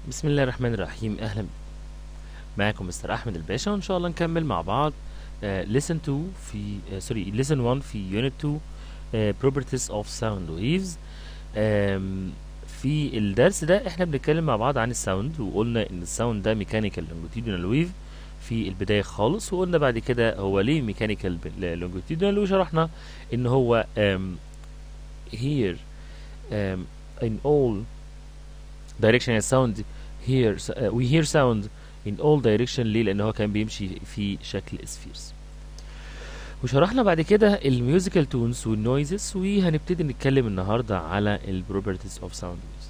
بسم الله الرحمن الرحيم اهلا معاكم مستر احمد الباشا وان شاء الله نكمل مع بعض آه lesson 2 في آه سوري lesson 1 في unit 2 آه properties of sound waves آم في الدرس ده احنا بنتكلم مع بعض عن الساوند وقلنا ان الساوند ده ميكانيكال لونجيتيودينال ويف في البدايه خالص وقلنا بعد كده هو ليه ميكانيكال لونجيتيودينال وشرحنا ان هو um, here um, in all direction sound hear uh, we hear sound in all direction ليه لان هو كان بيمشي في شكل اسفيرز وشرحنا بعد كده الميوزيكال تونز والنويزز وهنبتدي نتكلم النهارده على البروبرتيز اوف ساوند ويفز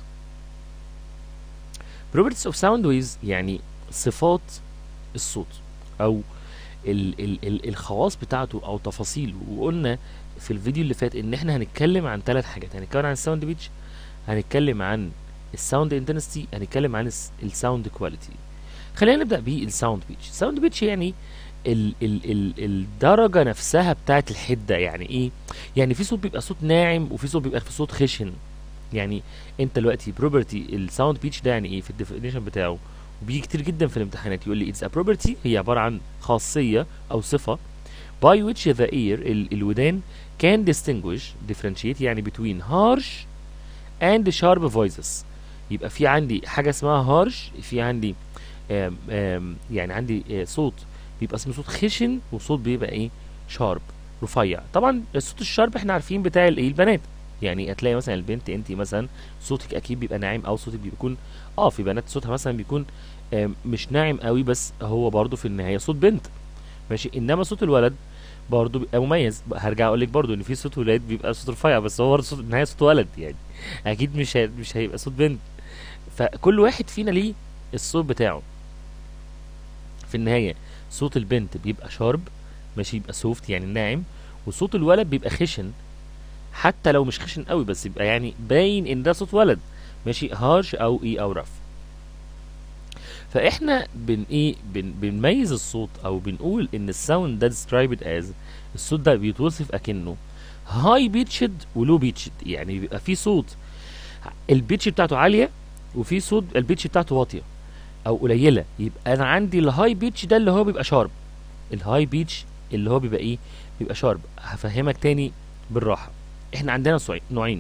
بروبرتيز اوف ساوند ويفز يعني صفات الصوت او ال ال ال الخواص بتاعته او تفاصيله وقلنا في الفيديو اللي فات ان احنا هنتكلم عن ثلاث حاجات هنتكلم عن الساوند بيتش هنتكلم عن الساوند انتنستي هنتكلم عن الساوند كواليتي خلينا نبدا بالساوند بيتش الساوند بيتش يعني ال ال ال الدرجه نفسها بتاعت الحده يعني ايه يعني في صوت بيبقى صوت ناعم وفي صوت بيبقى في صوت خشن يعني انت دلوقتي بروبرتي الساوند بيتش ده يعني ايه في الديفينيشن بتاعه وبيجي كتير جدا في الامتحانات يقول لي اتس ا بروبرتي هي عباره عن خاصيه او صفه by which the ear ال الودان can distinguish differentiate يعني between harsh and sharp voices يبقى في عندي حاجه اسمها هارش في عندي آم آم يعني عندي آه صوت بيبقى اسمه صوت خشن وصوت بيبقى ايه شارب رفيع طبعا الصوت الشارب احنا عارفين بتاع الايه البنات يعني هتلاقي مثلا البنت انت مثلا صوتك اكيد بيبقى ناعم او صوتك بيكون اه في بنات صوتها مثلا بيكون مش ناعم قوي بس هو برضو في النهايه صوت بنت ماشي انما صوت الولد برضه بيبقى مميز هرجع اقول لك برضه ان في صوت ولاد بيبقى صوت رفيع بس هو برضه صوت النهايه صوت ولد يعني اكيد مش هي... مش هيبقى صوت بنت فكل واحد فينا ليه الصوت بتاعه في النهايه صوت البنت بيبقى شارب ماشي يبقى سوفت يعني ناعم وصوت الولد بيبقى خشن حتى لو مش خشن قوي بس يبقى يعني باين ان ده صوت ولد ماشي هارش او ايه او رف فاحنا بن ايه بن بنميز الصوت او بنقول ان الساوند ده described as الصوت ده بيتوصف اكنه هاي بيتشد ولو بيتشد يعني بيبقى في صوت البيتش بتاعته عاليه وفي صوت البيتش بتاعته واطيه او قليله يبقى انا عندي الهاي بيتش ده اللي هو بيبقى شارب الهاي بيتش اللي هو بيبقى ايه بيبقى شارب هفهمك تاني بالراحه احنا عندنا نوعين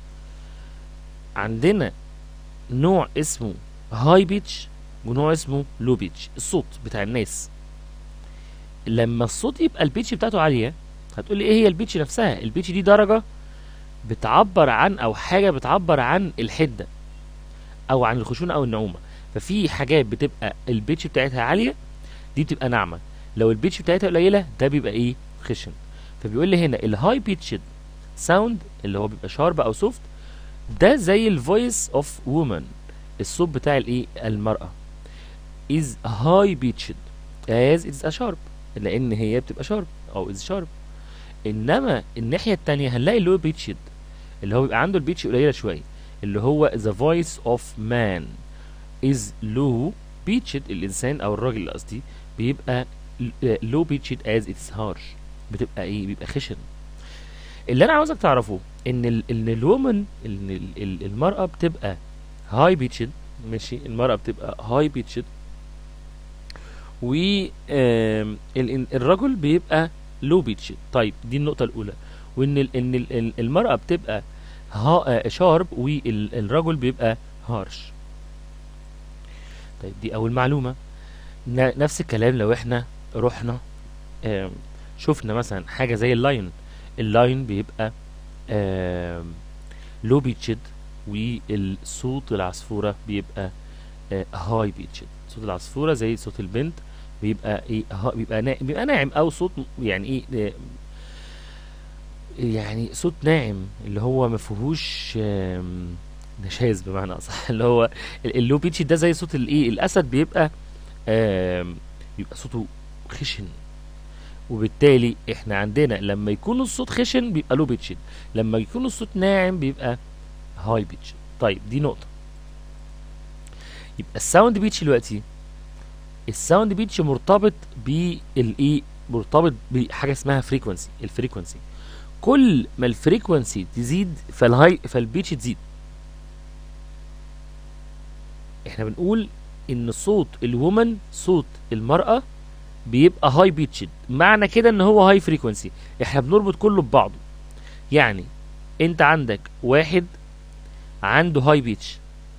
عندنا نوع اسمه هاي بيتش ونوع اسمه لو بيتش الصوت بتاع الناس لما الصوت يبقى البيتش بتاعته عاليه هتقول لي ايه هي البيتش نفسها البيتش دي درجه بتعبر عن او حاجه بتعبر عن الحده او عن الخشونه او النعومه ففي حاجات بتبقى البيتش بتاعتها عاليه دي بتبقى ناعمه لو البيتش بتاعتها قليله ده بيبقى ايه خشن فبيقول لي هنا الهاي بيتشد ساوند اللي هو بيبقى شارب او سوفت ده زي الفويس اوف وومن الصوت بتاع الايه المراه is high pitched as it is a sharp لان هي بتبقى شارب او is sharp انما الناحيه الثانيه هنلاقي اللو بيتشد اللي هو بيبقى عنده البيتش قليله شويه اللي هو the voice of man is low pitched الانسان او الراجل قصدي بيبقى low pitched as it's harsh بتبقى ايه بيبقى خشن اللي انا عاوزك تعرفه ان ال ان الومن ان ال ال المراه بتبقى هاي بيتشد ماشي المراه بتبقى هاي بيتشد و الرجل بيبقى لو بيتشد طيب دي النقطه الاولى وان ال ان ال المراه بتبقى ها شارب والرجل بيبقى هارش طيب دي اول معلومه نفس الكلام لو احنا رحنا شفنا مثلا حاجه زي اللاين اللاين بيبقى لو بيتشد والصوت العصفوره بيبقى هاي بيتشد صوت العصفوره زي صوت البنت بيبقى ايه بيبقى ناعم بيبقى ناعم او صوت يعني ايه يعني صوت ناعم اللي هو ما فيهوش نشاز بمعنى اصح اللي هو اللو بيتش ده زي صوت الايه الاسد بيبقى بيبقى صوته خشن وبالتالي احنا عندنا لما يكون الصوت خشن بيبقى لو بيتش لما يكون الصوت ناعم بيبقى هاي بيتش طيب دي نقطه يبقى الساوند بيتش دلوقتي الساوند بيتش مرتبط بالايه مرتبط بحاجه اسمها فريكونسي الفريكونسي كل ما الفريكونسي تزيد فالهاي فالبيتش تزيد احنا بنقول ان صوت الومن صوت المرأة بيبقى هاي بيتشد معنى كده ان هو هاي فريكونسي احنا بنربط كله ببعضه يعني انت عندك واحد عنده هاي بيتش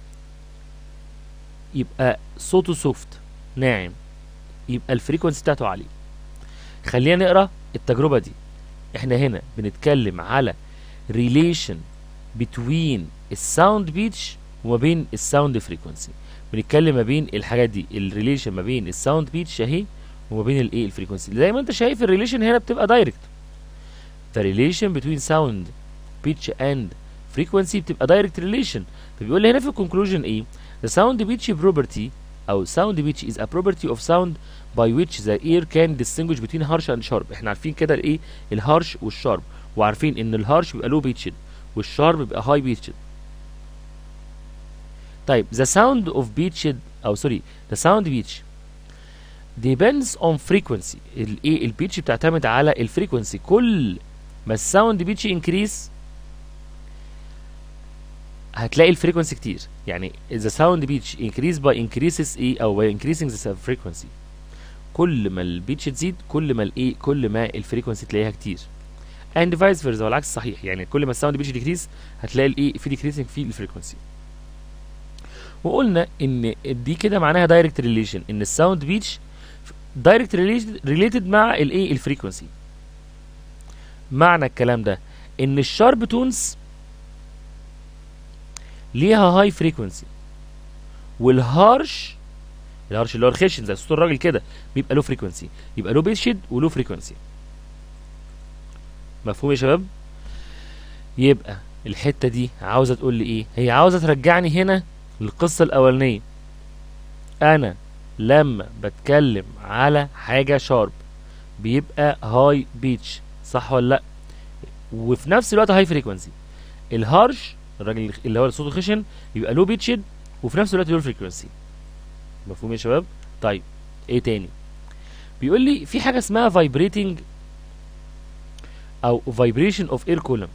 يبقى صوته سوفت ناعم يبقى الفريكونسي بتاعته عالية خلينا نقرا التجربة دي احنا هنا بنتكلم على relation between الساوند بيتش وما بين الساوند فريكونسي بنتكلم ما بين الحاجات دي الريليشن ما بين الساوند بيتش اهي وما بين الايه الفريكونسي زي ما انت شايف الريليشن هنا بتبقى دايركت فالريليشن between sound pitch and frequency بتبقى دايركت ريليشن فبيقول لي هنا في الكونكلوجن ايه the sound pitch property او sound pitch is a property of sound by which the ear can distinguish between harsh and sharp احنا عارفين كده الايه الهارش والشارب وعارفين ان الهارش بيبقى low pitched والشارب بيبقى high pitched طيب the sound of pitched او سوري the sound pitch depends on frequency الايه البيتش بتعتمد على الفريكونسي كل ما الساوند بيتش انكريس هتلاقي الفريكونسي كتير يعني the sound pitch increase by increases ايه او by increasing the frequency كل ما البيتش تزيد كل ما الايه كل ما الفريكونسي تلاقيها كتير and vice versa والعكس صحيح يعني كل ما الساوند بيتش ديكريس هتلاقي الايه في decreasing في الفريكونسي وقلنا ان دي كده معناها دايركت ريليشن ان الساوند بيتش دايركت ريليتد مع الايه الفريكونسي معنى الكلام ده ان الشارب تونز ليها هاي فريكونسي والهارش الهارش اللي هو الخشن زي صوت الراجل كده بيبقى له فريكونسي يبقى له بيشد وله فريكونسي مفهوم يا شباب يبقى الحته دي عاوزه تقول لي ايه هي عاوزه ترجعني هنا للقصه الاولانيه انا لما بتكلم على حاجه شارب بيبقى هاي بيتش صح ولا لا وفي نفس الوقت هاي فريكونسي الهارش الراجل اللي هو صوته خشن بيبقى لو بيتشد وفي نفس الوقت له فريكونسي مفهوم يا شباب طيب ايه تاني بيقول لي في حاجه اسمها فايبريتنج او فايبريشن اوف اير كولم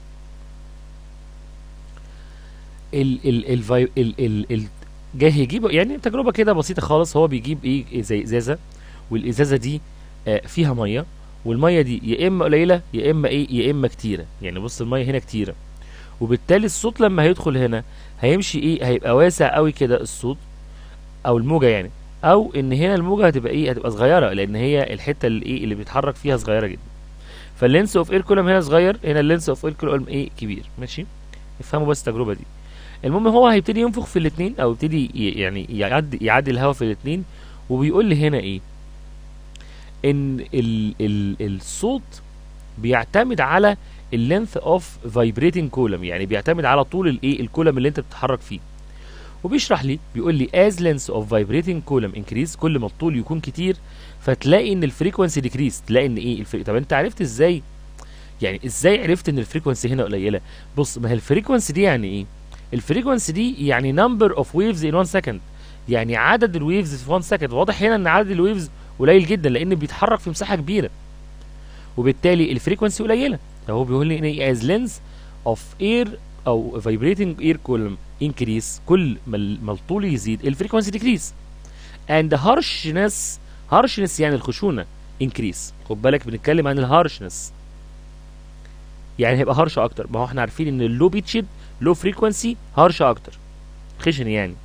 ال ال ال ال ال ال جاي يجيب يعني تجربه كده بسيطه خالص هو بيجيب ايه زي ازازه والازازه دي آه فيها ميه والميه دي يا اما قليله يا اما ايه يا اما كتيره يعني بص الميه هنا كتيره وبالتالي الصوت لما هيدخل هنا هيمشي ايه هيبقى واسع قوي كده الصوت او الموجه يعني او ان هنا الموجه هتبقى ايه هتبقى صغيره لان هي الحته اللي ايه اللي بيتحرك فيها صغيره جدا فاللينس اوف اير كولم هنا صغير هنا اللينس اوف اير كولم ايه كبير ماشي افهموا بس التجربه دي المهم هو هيبتدي ينفخ في الاثنين او يبتدي يعني يعدي يعدي الهواء في الاثنين وبيقول لي هنا ايه ان ال ال الصوت بيعتمد على اللينث اوف فايبريتنج كولم يعني بيعتمد على طول الايه الكولم اللي انت بتتحرك فيه وبيشرح لي بيقول لي as length of vibrating column increase كل ما الطول يكون كتير فتلاقي ان الفريكونسي ديكريس تلاقي ان ايه الفري... طب انت عرفت ازاي يعني ازاي عرفت ان الفريكونسي هنا قليله بص ما هي الفريكونسي دي يعني ايه الفريكونسي دي يعني نمبر اوف ويفز ان 1 سكند يعني عدد الويفز في 1 سكند واضح هنا ان عدد الويفز قليل جدا لان بيتحرك في مساحه كبيره وبالتالي الفريكونسي قليله هو بيقول لي ان ايه as length of air او vibrating air column increase كل ما الطول يزيد الفريكونسي decrease and harshness harshness يعني الخشونه increase خد بالك بنتكلم عن الهارشنس يعني هيبقى هارش اكتر ما هو احنا عارفين ان اللو بيتشد لو فريكونسي هارش اكتر خشن يعني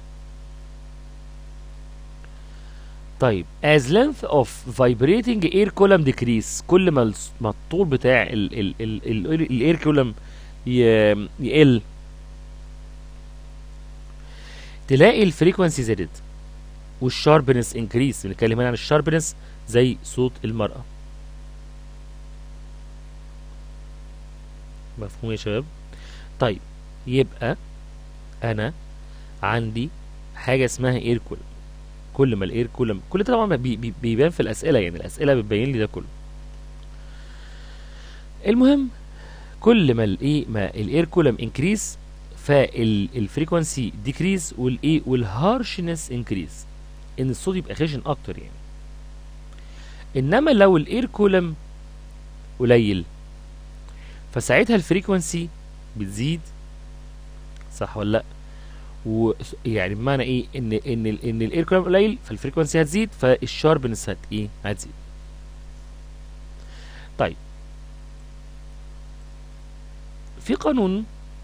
طيب as length of vibrating air column decrease كل ما ما الطول بتاع ال ال ال ال الاير كولم يقل تلاقي الفريكونسي زادت والشاربنس انكريس بنتكلم هنا عن الشاربنس زي صوت المرأة مفهوم يا شباب طيب يبقى انا عندي حاجه اسمها اير كولم كل ما الاير كولم كل ده طبعا بي بي بيبان في الاسئله يعني الاسئله بتبين لي ده كله المهم كل ما الايه ما الاير كولم انكريس فالفريكونسي ديكريز والايه والهارشنس انكريز ان الصوت يبقى خشن اكتر يعني انما لو الاير كولم قليل فساعتها الفريكونسي بتزيد صح ولا لا ويعني بمعنى ايه ان ان ال ان الاير كولام قليل فالفريكونسي هتزيد فالشاربنس هت ايه هتزيد طيب في قانون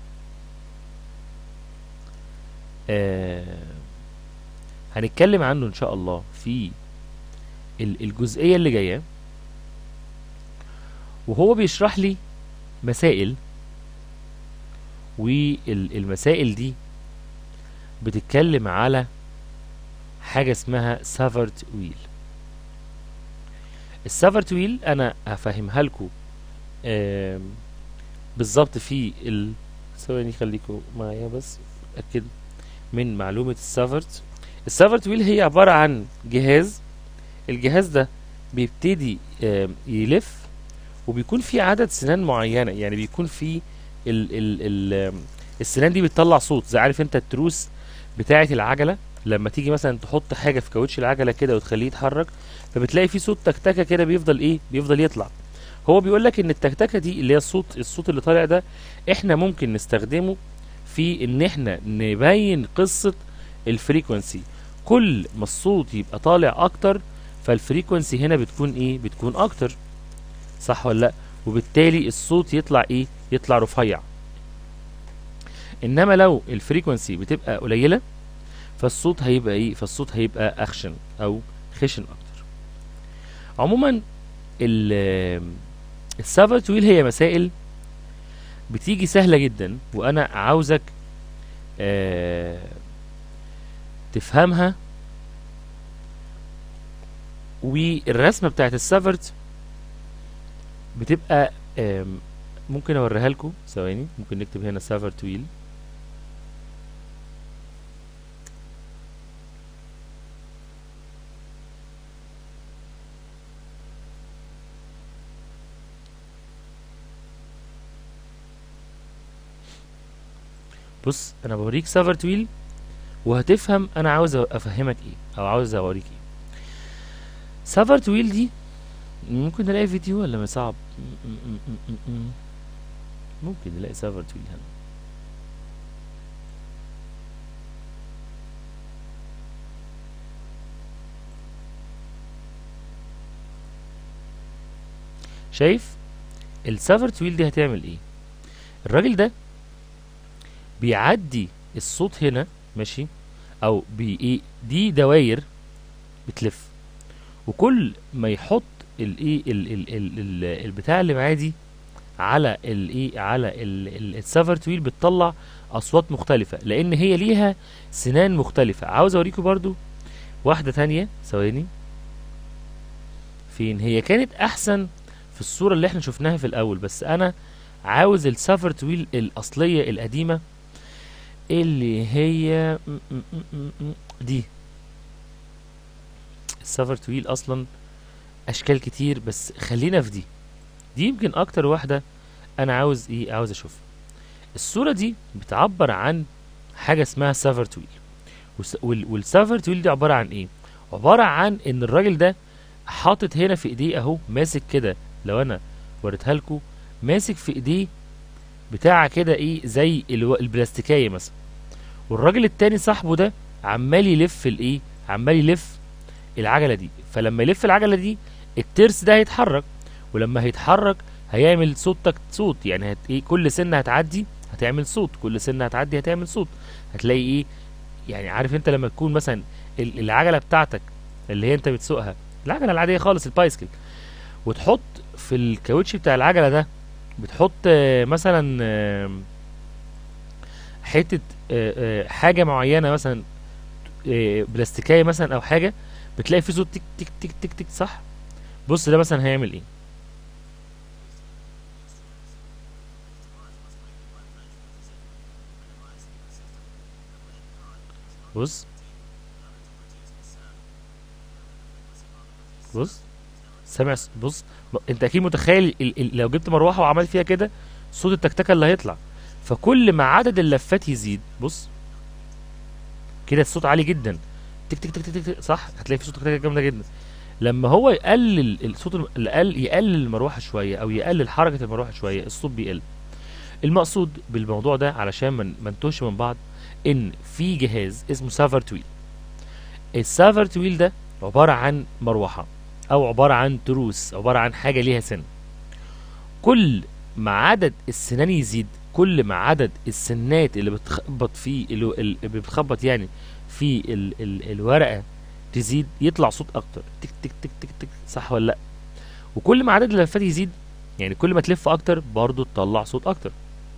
آه هنتكلم عنه ان شاء الله في ال- الجزئية اللي جاية وهو بيشرح لي مسائل والمسائل دي بتتكلم على حاجة اسمها سافرت ويل السافرت ويل انا هفهمها لكم بالظبط في ال ثواني خليكم معايا بس اتاكد من معلومة السافرت السافرت ويل هي عبارة عن جهاز الجهاز ده بيبتدي آم، يلف وبيكون في عدد سنان معينة يعني بيكون في ال ال ال آم، السنان دي بتطلع صوت زي عارف انت التروس بتاعة العجلة لما تيجي مثلا تحط حاجة في كاوتش العجلة كده وتخليه يتحرك فبتلاقي في صوت تكتكة كده بيفضل ايه بيفضل يطلع هو بيقول لك ان التكتكة دي اللي هي الصوت الصوت اللي طالع ده احنا ممكن نستخدمه في ان احنا نبين قصة الفريكونسي كل ما الصوت يبقى طالع اكتر فالفريكونسي هنا بتكون ايه بتكون اكتر صح ولا لا وبالتالي الصوت يطلع ايه يطلع رفيع انما لو الفريكونسي بتبقى قليله فالصوت هيبقى ايه فالصوت هيبقى اخشن او خشن اكتر عموما ال السافرت ويل هي مسائل بتيجي سهله جدا وانا عاوزك آه تفهمها والرسمه بتاعت السافرت بتبقى آم، ممكن اوريها لكم ثواني ممكن نكتب هنا سافرت ويل بص انا بوريك سافرت ويل وهتفهم انا عاوز افهمك ايه او عاوز اوريك ايه سافرت ويل دي ممكن نلاقي فيديو ولا ما صعب م- م- م- م- م. ممكن نلاقي سافرت ويل هنا شايف السافرت ويل دي هتعمل ايه الراجل ده بيعدي الصوت هنا ماشي او بي ايه دي دواير بتلف وكل ما يحط الايه ال- ال- ال- ال- البتاع اللي معاه دي على الايه على السافرت ويل بتطلع اصوات مختلفه لان هي ليها سنان مختلفه عاوز اوريكم برضو واحده تانية ثواني فين هي كانت احسن في الصوره اللي احنا شفناها في الاول بس انا عاوز السافرت ويل الاصليه القديمه اللي هي م- م- م- م- م- دي السافرت ويل اصلا اشكال كتير بس خلينا في دي دي يمكن اكتر واحده انا عاوز ايه عاوز اشوفها الصوره دي بتعبر عن حاجه اسمها سافرت ويل والس- وال- والسافرت ويل دي عباره عن ايه عباره عن ان الراجل ده حاطط هنا في ايديه اهو ماسك كده لو انا وريتها لكم ماسك في ايديه بتاع كده ايه زي الو- البلاستيكيه مثلا والراجل التاني صاحبه ده عمال يلف الايه عمال يلف العجله دي فلما يلف العجله دي الترس ده هيتحرك ولما هيتحرك هيعمل صوت تك صوت يعني هت ايه كل سنه هتعدي هتعمل صوت كل سنه هتعدي هتعمل صوت هتلاقي ايه يعني عارف انت لما تكون مثلا ال- العجله بتاعتك اللي هي انت بتسوقها العجله العاديه خالص البايسكل وتحط في الكاوتش بتاع العجله ده بتحط آه، مثلا آم، حته آه، آه، حاجه معينه مثلا آه، بلاستيكيه مثلا او حاجه بتلاقي في صوت تك تك تك تك تك صح بص ده مثلا هيعمل ايه بص بص سامع س- بص ب- انت اكيد متخيل ال ال لو جبت مروحه وعملت فيها كده صوت التكتكه اللي هيطلع فكل ما عدد اللفات يزيد بص كده الصوت عالي جدا تك تك تك تك تك صح هتلاقي في صوت تكتكه جامده جدا لما هو يقلل الصوت الم- الأقل يقلل المروحه شويه او يقلل حركه المروحه شويه الصوت بيقل المقصود بالموضوع ده علشان ما ما نتوهش من بعض ان في جهاز اسمه سافر تويل السافر تويل ده عباره عن مروحه او عباره عن تروس عباره عن حاجه ليها سن كل ما عدد السنان يزيد كل ما عدد السنات اللي بتخبط فيه اللي اللي بتخبط يعني في ال ال الورقه تزيد يطلع صوت اكتر تك تك تك تك تك صح ولا لا وكل ما عدد اللفات يزيد يعني كل ما تلف اكتر برضه تطلع صوت اكتر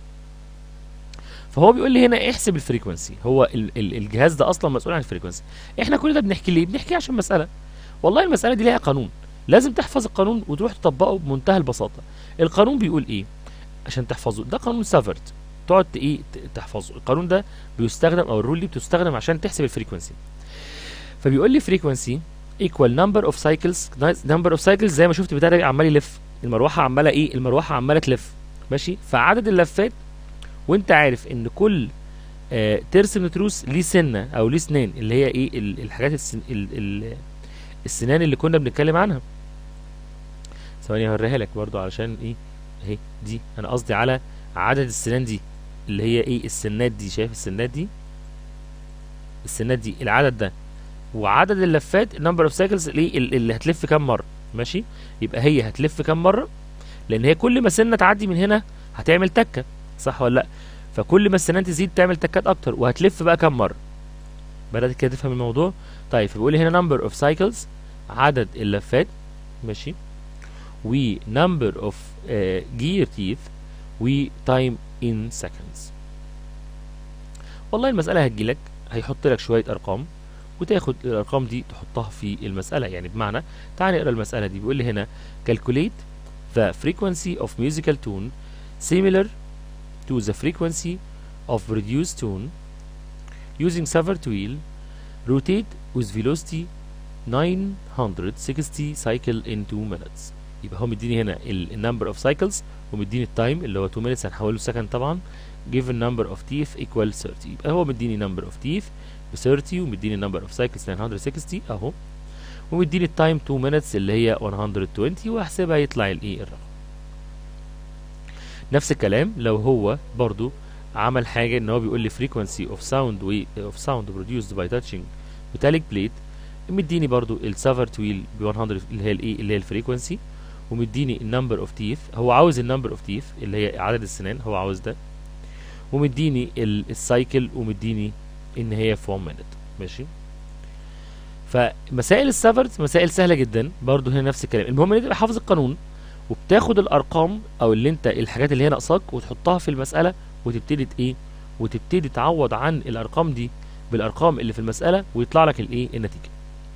فهو بيقول لي هنا احسب الفريكونسي هو ال ال الجهاز ده اصلا مسؤول عن الفريكونسي احنا كل ده بنحكي ليه بنحكي عشان مساله والله المساله دي ليها قانون لازم تحفظ القانون وتروح تطبقه بمنتهى البساطه القانون بيقول ايه عشان تحفظه ده قانون سافرت تقعد ت- ايه ت- تحفظه القانون ده بيستخدم او الرول دي بتستخدم عشان تحسب الفريكونسي فبيقول لي فريكونسي equal number of cycles number of cycles زي ما شفت بتاع ده عمال يلف المروحه عماله ايه المروحه عماله تلف ماشي فعدد اللفات وانت عارف ان كل آه ترس من التروس ليه سنه او ليه سنان اللي هي ايه ال- الحاجات السن ال ال السنان اللي كنا بنتكلم عنها ثواني هوريها لك برضو علشان ايه اهي دي انا قصدي على عدد السنان دي اللي هي ايه السنات دي شايف السنات دي السنات دي العدد ده وعدد اللفات نمبر اوف سايكلز اللي اللي هتلف كام مره ماشي يبقى هي هتلف كام مره لان هي كل ما سنه تعدي من هنا هتعمل تكه صح ولا لا فكل ما السنان تزيد تعمل تكات اكتر وهتلف بقى كام مره بدات كده تفهم الموضوع طيب فبيقول لي هنا نمبر اوف سايكلز عدد اللفات ماشي و number of uh, gear teeth و time in seconds والله المسألة هتجيلك هيحط لك شوية أرقام وتاخد الأرقام دي تحطها في المسألة يعني بمعنى تعال نقرا المسألة دي بيقول لي هنا calculate the frequency of musical tone similar to the frequency of reduced tone using Savart wheel rotate with velocity 960 cycle in 2 minutes يبقى هو مديني هنا النمبر اوف سايكلز ومديني التايم اللي هو 2 minutes هنحوله سكند طبعا given number of teeth equal 30 يبقى هو مديني number of teeth ب 30 ومديني number of cycles 960 اهو ومديني التايم 2 minutes اللي هي 120 واحسبها يطلع الايه الرقم نفس الكلام لو هو برضو عمل حاجه ان هو بيقول لي frequency of sound و of sound produced by touching metallic plate مديني برضو السافرت ويل ب 100 اللي هي الايه اللي هي الفريكونسي ومديني النمبر اوف تيث هو عاوز النمبر اوف تيث اللي هي عدد السنان هو عاوز ده ومديني ال- السايكل ومديني ان هي في 1 مينت ماشي فمسائل السافرت مسائل سهله جدا برضو هنا نفس الكلام المهم ان انت تبقى حافظ القانون وبتاخد الارقام او اللي انت الحاجات اللي هي ناقصاك وتحطها في المساله وتبتدي ت- ايه وتبتدي تعوض عن الارقام دي بالارقام اللي في المساله ويطلع لك الايه النتيجه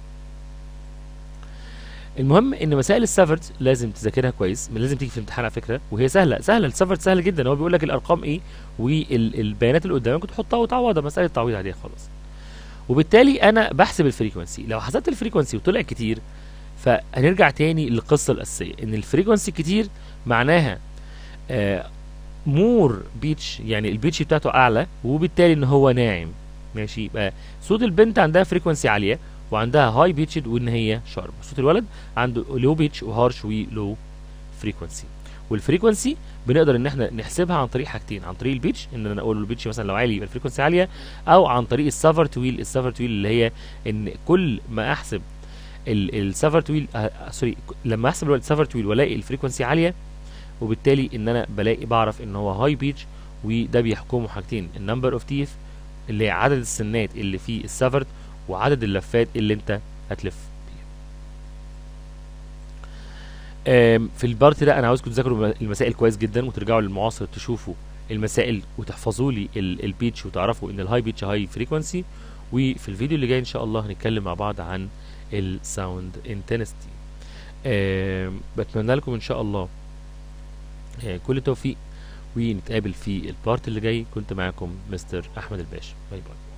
المهم ان مسائل السافرت لازم تذاكرها كويس لازم تيجي في الامتحان على فكره وهي سهله سهله السافرت سهل جدا هو بيقول لك الارقام ايه والبيانات اللي قدامك تحطها وتعوضها مساله تعويض عاديه خالص وبالتالي انا بحسب الفريكونسي لو حسبت الفريكونسي وطلع كتير فهنرجع تاني للقصه الاساسيه ان الفريكونسي كتير معناها آه مور بيتش يعني البيتش بتاعته اعلى وبالتالي ان هو ناعم ماشي يبقى صوت البنت عندها فريكونسي عاليه وعندها هاي بيتشد وان هي شارب صوت الولد عنده لو بيتش وهارش ولو فريكونسي والفريكونسي بنقدر ان احنا نحسبها عن طريق حاجتين عن طريق البيتش ان انا اقول له البيتش مثلا لو عالي يبقى الفريكونسي عاليه او عن طريق السافر تويل السافر تويل اللي هي ان كل ما احسب السافر تويل آه سوري لما احسب السافر تويل والاقي الفريكونسي عاليه وبالتالي ان انا بلاقي بعرف ان هو هاي بيتش وده بيحكمه حاجتين النمبر اوف تيث اللي هي عدد السنات اللي في السافرت وعدد اللفات اللي انت هتلف بيها آم، في البارت ده انا عاوزكم تذاكروا المسائل كويس جدا وترجعوا للمعاصر تشوفوا المسائل وتحفظوا لي ال- البيتش وتعرفوا ان الهاي بيتش هاي فريكونسي وفي الفيديو اللي جاي ان شاء الله هنتكلم مع بعض عن الساوند انتنستي بتمنى لكم ان شاء الله آه، كل التوفيق ونتقابل في البارت اللي جاي كنت معاكم مستر احمد الباشا باي باي